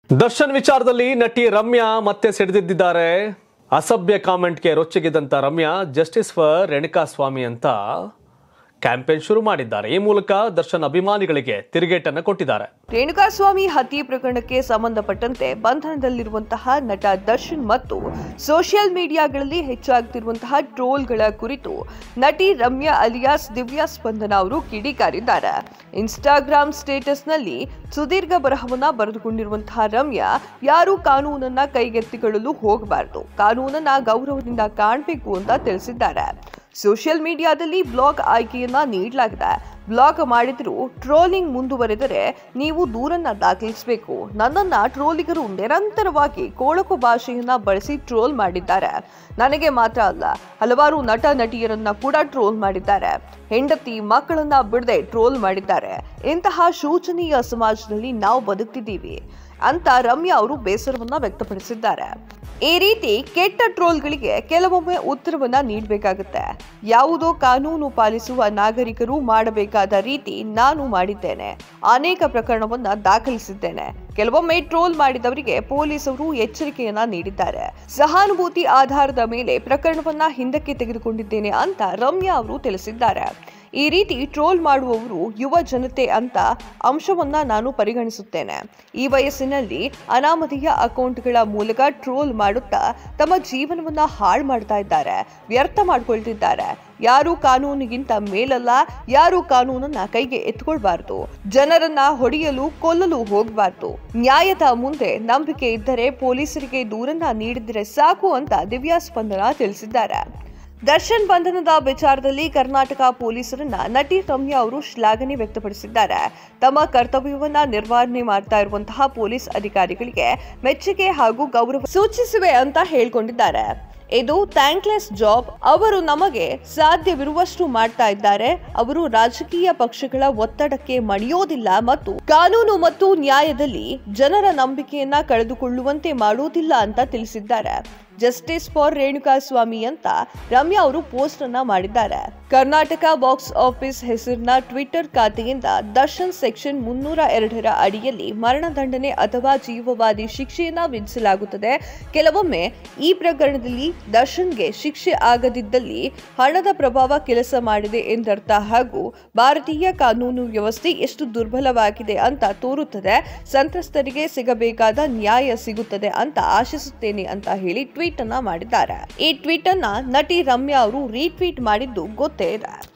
ದರ್ಶನ್ ವಿಚಾರದಲ್ಲಿ ನಟಿ ರಮ್ಯಾ ಮತ್ತೆ ಸಿಡಿದಿದ್ದಾರೆ ಅಸಭ್ಯ ಕಾಮೆಂಟ್ಗೆ ರೊಚ್ಚಿಗೆದಂತ Ramya justice for Renukaswamy ಅಂತ ಕ್ಯಾಂಪೇನ್ ಶುರು ಮಾಡಿದ್ದಾರೆ ಈ ಮೂಲಕ ದರ್ಶನ್ ಅಭಿಮಾನಿಗಳಿಗೆ ತಿರುಗೇಟನ್ನು ಕೊಟ್ಟಿದ್ದಾರೆ ರೇಣುಕಾಸ್ವಾಮಿ ಹತ್ಯೆ ಪ್ರಕರಣಕ್ಕೆ ಸಂಬಂಧಪಟ್ಟಂತೆ ಬಂಧನದಲ್ಲಿರುವಂತಹ ನಟ ದರ್ಶನ್ ಮತ್ತು ಸೋಷಿಯಲ್ ಮೀಡಿಯಾಗಳಲ್ಲಿ ಹೆಚ್ಚಾಗ್ತಿರುವಂತಹ ಟ್ರೋಲ್ಗಳ ಕುರಿತು ನಟಿ ರಮ್ಯಾ ಅಲಿಯಾಸ್ ದಿವ್ಯಾ ಸ್ಪಂದನ ಅವರು ಕಿಡಿಕಾರಿದ್ದಾರೆ ಇನ್ಸ್ಟಾಗ್ರಾಮ್ ಸ್ಟೇಟಸ್ನಲ್ಲಿ ಸುದೀರ್ಘ ಬರಹವನ್ನ ಬರೆದುಕೊಂಡಿರುವಂತಹ ರಮ್ಯಾ ಯಾರು ಕಾನೂನನ್ನ ಕೈಗೆತ್ತಿಕೊಳ್ಳಲು ಹೋಗಬಾರದು ಕಾನೂನನ್ನ ಗೌರವದಿಂದ ಕಾಣಬೇಕು ಅಂತ ತಿಳಿಸಿದ್ದಾರೆ ಸೋಷಿಯಲ್ ಮೀಡಿಯಾದಲ್ಲಿ ಬ್ಲಾಗ್ ಆಯ್ಕೆಯನ್ನ ನೀಡಲಾಗಿದೆ ಬ್ಲಾಗ್ ಮಾಡಿದ್ರು ಟ್ರೋಲಿಂಗ್ ಮುಂದುವರೆದರೆ ನೀವು ದೂರನ್ನ ದಾಖಲಿಸಬೇಕು ನನ್ನನ್ನ ಟ್ರೋಲಿಗರು ನಿರಂತರವಾಗಿ ಕೊಳಕು ಭಾಷೆಯನ್ನ ಬಳಸಿ ಟ್ರೋಲ್ ಮಾಡಿದ್ದಾರೆ ನನಗೆ ಮಾತ್ರ ಅಲ್ಲ ಹಲವಾರು ನಟ ನಟಿಯರನ್ನ ಕೂಡ ಟ್ರೋಲ್ ಮಾಡಿದ್ದಾರೆ ಹೆಂಡತಿ ಮಕ್ಕಳನ್ನ ಬಿಡದೆ ಟ್ರೋಲ್ ಮಾಡಿದ್ದಾರೆ ಇಂತಹ ಶೋಚನೀಯ ಸಮಾಜದಲ್ಲಿ ನಾವು ಬದುಕ್ತಿದ್ದೀವಿ ಅಂತ ರಮ್ಯಾ ಅವರು ಬೇಸರವನ್ನ ವ್ಯಕ್ತಪಡಿಸಿದ್ದಾರೆ ಈ ರೀತಿ ಕೆಟ್ಟ ಟ್ರೋಲ್ಗಳಿಗೆ ಕೆಲವೊಮ್ಮೆ ಉತ್ತರವನ್ನ ನೀಡಬೇಕಾಗುತ್ತೆ ಯಾವುದೋ ಕಾನೂನು ಪಾಲಿಸುವ ನಾಗರಿಕರು ಮಾಡಬೇಕಾದ ರೀತಿ ನಾನು ಮಾಡಿದ್ದೇನೆ ಅನೇಕ ಪ್ರಕರಣವನ್ನ ದಾಖಲಿಸಿದ್ದೇನೆ ಕೆಲವೊಮ್ಮೆ ಟ್ರೋಲ್ ಮಾಡಿದವರಿಗೆ ಪೊಲೀಸರು ಎಚ್ಚರಿಕೆಯನ್ನ ನೀಡಿದ್ದಾರೆ ಸಹಾನುಭೂತಿ ಆಧಾರದ ಮೇಲೆ ಪ್ರಕರಣವನ್ನ ಹಿಂದಕ್ಕೆ ತೆಗೆದುಕೊಂಡಿದ್ದೇನೆ ಅಂತ ರಮ್ಯಾ ಅವರು ತಿಳಿಸಿದ್ದಾರೆ ಈ ರೀತಿ ಟ್ರೋಲ್ ಮಾಡುವವರು ಯುವ ಜನತೆ ಅಂತ ಅಂಶವನ್ನ ನಾನು ಪರಿಗಣಿಸುತ್ತೇನೆ ಈ ವಯಸ್ಸಿನಲ್ಲಿ ಅನಾಮಧೇಯ ಅಕೌಂಟ್ಗಳ ಮೂಲಕ ಟ್ರೋಲ್ ಮಾಡುತ್ತಾ ತಮ್ಮ ಜೀವನವನ್ನ ಹಾಳು ಮಾಡ್ತಾ ಇದ್ದಾರೆ ವ್ಯರ್ಥ ಮಾಡ್ಕೊಳ್ತಿದ್ದಾರೆ ಯಾರು ಕಾನೂನಿಗಿಂತ ಮೇಲಲ್ಲ ಯಾರು ಕಾನೂನನ್ನ ಕೈಗೆ ಎತ್ಕೊಳ್ಬಾರ್ದು ಜನರನ್ನ ಹೊಡೆಯಲು ಕೊಲ್ಲಲು ಹೋಗಬಾರ್ದು ನ್ಯಾಯದ ಮುಂದೆ ನಂಬಿಕೆ ಇದ್ದರೆ ಪೊಲೀಸರಿಗೆ ದೂರನ್ನ ನೀಡಿದ್ರೆ ಸಾಕು ಅಂತ ದಿವ್ಯಾ ಸ್ಪಂದನ ತಿಳಿಸಿದ್ದಾರೆ ದರ್ಶನ್ ಬಂಧನದ ವಿಚಾರದಲ್ಲಿ ಕರ್ನಾಟಕ ಪೊಲೀಸರನ್ನ ನಟಿ ರಮ್ಯಾ ಅವರು ಶ್ಲಾಘನೆ ವ್ಯಕ್ತಪಡಿಸಿದ್ದಾರೆ ತಮ್ಮ ಕರ್ತವ್ಯವನ್ನ ನಿರ್ವಹಣೆ ಮಾಡ್ತಾ ಇರುವಂತಹ ಪೊಲೀಸ್ ಅಧಿಕಾರಿಗಳಿಗೆ ಮೆಚ್ಚುಗೆ ಹಾಗೂ ಗೌರವ ಸೂಚಿಸಿವೆ ಅಂತ ಹೇಳ್ಕೊಂಡಿದ್ದಾರೆ ಇದು ಥ್ಯಾಂಕ್ಲೆಸ್ ಜಾಬ್ ಅವರು ನಮಗೆ ಸಾಧ್ಯವಿರುವಷ್ಟು ಮಾಡ್ತಾ ಇದ್ದಾರೆ ಅವರು ರಾಜಕೀಯ ಪಕ್ಷಗಳ ಒತ್ತಡಕ್ಕೆ ಮಣಿಯೋದಿಲ್ಲ ಮತ್ತು ಕಾನೂನು ಮತ್ತು ನ್ಯಾಯದಲ್ಲಿ ಜನರ ನಂಬಿಕೆಯನ್ನ ಕಳೆದುಕೊಳ್ಳುವಂತೆ ಮಾಡುವುದಿಲ್ಲ ಅಂತ ತಿಳಿಸಿದ್ದಾರೆ ಜಸ್ಟಿಸ್ ಫಾರ್ ರೇಣುಕಾ ಸ್ವಾಮಿ ಅಂತ ರಮ್ಯಾ ಅವರು ಪೋಸ್ಟ್ ಅನ್ನ ಮಾಡಿದ್ದಾರೆ ಕರ್ನಾಟಕ ಬಾಕ್ಸ್ ಆಫೀಸ್ ಹೆಸರಿನ ಟ್ವಿಟರ್ ಖಾತೆಯಿಂದ ದರ್ಶನ್ ಸೆಕ್ಷನ್ ಮುನ್ನೂರ ಎರಡರ ಅಡಿಯಲ್ಲಿ ಮರಣದಂಡನೆ ಅಥವಾ ಜೀವವಾದಿ ಶಿಕ್ಷೆಯನ್ನ ವಿಧಿಸಲಾಗುತ್ತದೆ ಕೆಲವೊಮ್ಮೆ ಈ ಪ್ರಕರಣದಲ್ಲಿ ದರ್ಶನ್ಗೆ ಶಿಕ್ಷೆ ಆಗದಿದ್ದಲ್ಲಿ ಹಣದ ಪ್ರಭಾವ ಕೆಲಸ ಮಾಡಿದೆ ಎಂದರ್ಥ ಹಾಗೂ ಭಾರತೀಯ ಕಾನೂನು ವ್ಯವಸ್ಥೆ ಎಷ್ಟು ದುರ್ಬಲವಾಗಿದೆ ಅಂತ ತೋರುತ್ತದೆ ಸಂತ್ರಸ್ತರಿಗೆ ಸಿಗಬೇಕಾದ ನ್ಯಾಯ ಸಿಗುತ್ತದೆ ಅಂತ ಆಶಿಸುತ್ತೇನೆ ಅಂತ ಹೇಳಿ ಟ್ವೀಟ್ ಅನ್ನ ಮಾಡಿದ್ದಾರೆ ಈ ಟ್ವೀಟ್ ಅನ್ನ ನಟಿ ರಮ್ಯಾ ಅವರು ರೀಟ್ವೀಟ್ ಮಾಡಿದ್ದು ಗೊತ್ತೇ ಇದೆ